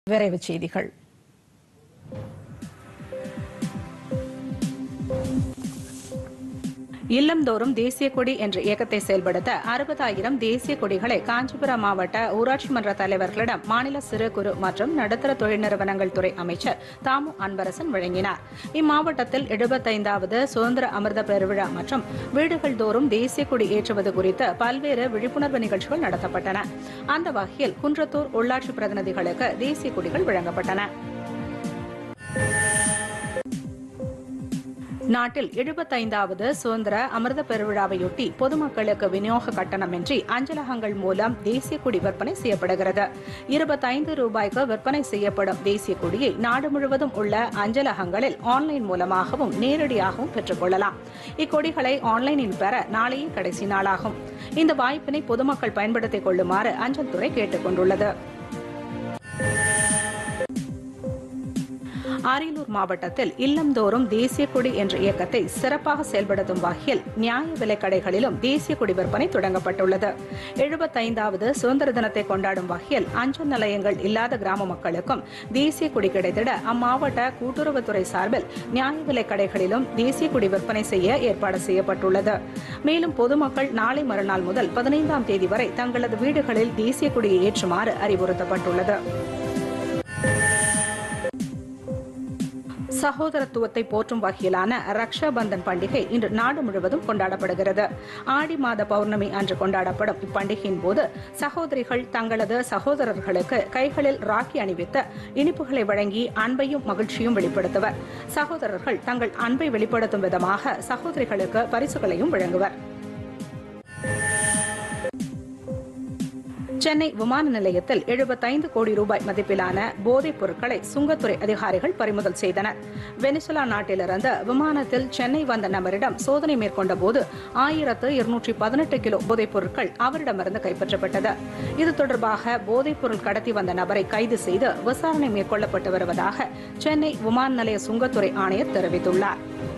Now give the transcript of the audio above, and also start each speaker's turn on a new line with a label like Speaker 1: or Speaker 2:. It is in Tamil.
Speaker 1: விரைவுச் செய்திகள் இல்லம்தோறும் தேசிய கொடி என்ற இயக்கத்தை செயல்படுத்த அறுபதாயிரம் தேசிய கொடிகளை காஞ்சிபுரம் மாவட்ட ஊராட்சி மன்ற தலைவர்களிடம் மாநில சிறு குறு மற்றும் நடுத்தர தொழில் நிறுவனங்கள் துறை அமைச்சர் தாமு அன்பரசன் வழங்கினார் இம்மாவட்டத்தில் எழுபத்தைந்தாவது சுதந்திர அமிர்த பெருவிழா மற்றும் வீடுகள் தோறும் தேசிய கொடி ஏற்றுவது குறித்து பல்வேறு விழிப்புணர்வு நிகழ்ச்சிகள் நடத்தப்பட்டன அந்த வகையில் குன்றத்தூர் உள்ளாட்சி பிரதிநிதிகளுக்கு தேசிய கொடிகள் வழங்கப்பட்டன நாட்டில் எழுபத்தைந்தாவது சுதந்திர அமிர்த பெருவிழாவையொட்டி பொதுமக்களுக்கு விநியோக கட்டணமின்றி அஞ்சலகங்கள் மூலம் தேசிய கொடி விற்பனை செய்யப்படுகிறது இருபத்தைந்து ரூபாய்க்கு விற்பனை செய்யப்படும் தேசிய கொடியை நாடு முழுவதும் உள்ள அஞ்சலகங்களில் ஆன்லைன் மூலமாகவும் நேரடியாகவும் பெற்றுக்கொள்ளலாம் இக்கொடிகளை ஆன்லைனில் பெற நாளையே கடைசி நாளாகும் இந்த வாய்ப்பினை பொதுமக்கள் பயன்படுத்திக் கொள்ளுமாறு அஞ்சல் துறை கேட்டுக் கொண்டுள்ளது அரியலூர் மாவட்டத்தில் இல்லம்தோறும் தேசிய கொடி என்ற இயக்கத்தை சிறப்பாக செயல்படுத்தும் வகையில் நியாய விலைக் கடைகளிலும் தேசிய கொடி விற்பனை தொடங்கப்பட்டுள்ளது எழுபத்தைந்தாவது சுதந்திர தினத்தை கொண்டாடும் வகையில் அஞ்சல் நிலையங்கள் இல்லாத கிராம மக்களுக்கும் தேசிய கொடி கிடைத்திட அம்மாவட்ட கூட்டுறவுத்துறை சார்பில் நியாய விலைக் கடைகளிலும் தேசிய கொடி விற்பனை செய்ய ஏற்பாடு செய்யப்பட்டுள்ளது மேலும் பொதுமக்கள் நாளை மறுநாள் முதல் பதினைந்தாம் தேதி வரை தங்களது வீடுகளில் தேசிய கொடியை ஏற்றுமாறு அறிவுறுத்தப்பட்டுள்ளது சகோதரத்துவத்தை போற்றும் வகையிலான ரக்ஷா பந்தன் பண்டிகை இன்று நாடு முழுவதும் கொண்டாடப்படுகிறது ஆடி மாத பௌர்ணமி அன்று கொண்டாடப்படும் இப்பண்டிகையின் போது சகோதரிகள் தங்களது சகோதரர்களுக்கு கைகளில் ராக்கி அணிவித்து இனிப்புகளை வழங்கி அன்பையும் மகிழ்ச்சியும் வெளிப்படுத்துவர் சகோதரர்கள் தங்கள் அன்பை வெளிப்படுத்தும் விதமாக சகோதரிகளுக்கு பரிசுகளையும் வழங்குவர் சென்னை விமான நிலையத்தில் எழுபத்தைந்து கோடி ரூபாய் மதிப்பிலான போதைப் பொருட்களை சுங்கத்துறை அதிகாரிகள் பறிமுதல் செய்தனர் வெனிசுலா நாட்டிலிருந்து விமானத்தில் சென்னை வந்த நபரிடம் சோதனை மேற்கொண்ட போது ஆயிரத்து இருநூற்றி பதினெட்டு கிலோ போதைப் பொருட்கள் அவரிடமிருந்து கைப்பற்றப்பட்டது இது தொடர்பாக போதைப் பொருள் கடத்தி வந்த நபரை கைது செய்து விசாரணை மேற்கொள்ளப்பட்டு வருவதாக சென்னை விமான நிலைய சுங்கத்துறை ஆணையர் தெரிவித்துள்ளார்